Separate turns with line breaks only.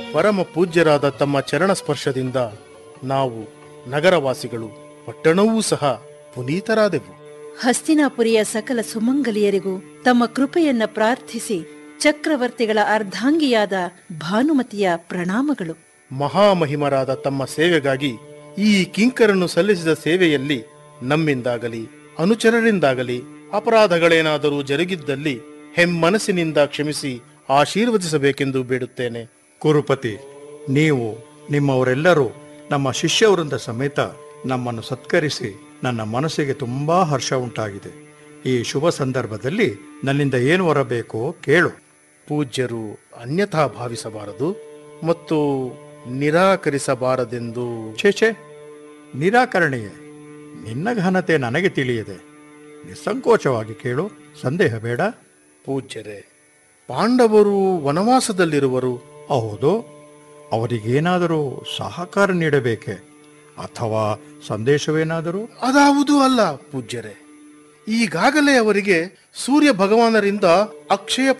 ಪರಮ ಪೂಜ್ಯರಾದ ತಮ್ಮ ಚರಣ ಸ್ಪರ್ಶದಿಂದ ನಾವು ನಗರವಾಸಿಗಳು ಪಟ್ಟಣವೂ ಸಹ ಪುನೀತರಾದೆವು
ಹಸ್ತಿನಾಪುರಿಯ ಸಕಲ ಸುಮಂಗಲಿಯರಿಗೂ ತಮ್ಮ ಕೃಪೆಯನ್ನ ಪ್ರಾರ್ಥಿಸಿ ಚಕ್ರವರ್ತಿಗಳ ಅರ್ಧಾಂಗಿಯಾದ ಭಾನುಮತಿಯ ಪ್ರಣಾಮಗಳು
ಮಹಾಮಹಿಮರಾದ ತಮ್ಮ ಸೇವೆಗಾಗಿ ಈ ಕಿಂಕರನ್ನು ಸಲ್ಲಿಸಿದ ಸೇವೆಯಲ್ಲಿ ನಮ್ಮಿಂದಾಗಲಿ ಅನುಚರರಿಂದಾಗಲಿ ಅಪರಾಧಗಳೇನಾದರೂ ಜರುಗಿದ್ದಲ್ಲಿ ಹೆಮ್ಮನಸ್ಸಿನಿಂದ ಕ್ಷಮಿಸಿ ಆಶೀರ್ವದಿಸಬೇಕೆಂದು ಬೇಡುತ್ತೇನೆ
ಕುರುಪತಿ ನೀವು ನಿಮ್ಮವರೆಲ್ಲರೂ ನಮ್ಮ ಶಿಷ್ಯವೃಂದ ಸಮೇತ ನಮ್ಮನ್ನು ಸತ್ಕರಿಸಿ ನನ್ನ ಮನಸ್ಸಿಗೆ ತುಂಬಾ ಹರ್ಷ ಉಂಟಾಗಿದೆ ಈ ಶುಭ ಸಂದರ್ಭದಲ್ಲಿ ನನ್ನಿಂದ ಏನು ಹೊರಬೇಕೋ ಕೇಳು
ಪೂಜ್ಯರು ಅನ್ಯಥಾ ಭಾವಿಸಬಾರದು ಮತ್ತು ನಿರಾಕರಿಸಬಾರದೆಂದು
ಛೇ ಛೇ ನಿರಾಕರಣೆಯೇ ನಿನ್ನ ಘನತೆ ನನಗೆ ತಿಳಿಯದೆ ನಿಸ್ಸಂಕೋಚವಾಗಿ ಕೇಳು ಸಂದೇಹ ಬೇಡ
ಪೂಜ್ಯರೇ ಪಾಂಡವರು ವನವಾಸದಲ್ಲಿರುವರು
ಹೌದು ಅವರಿಗೇನಾದರೂ ಸಹಕಾರ ನೀಡಬೇಕೆ ಅಥವಾ ಸಂದೇಶವೇನಾದರೂ
ಅದಾವುದೂ ಅಲ್ಲ ಪೂಜ್ಯರೇ ಈಗಾಗಲೇ ಅವರಿಗೆ ಸೂರ್ಯ ಭಗವಾನರಿಂದ ಅಕ್ಷಯ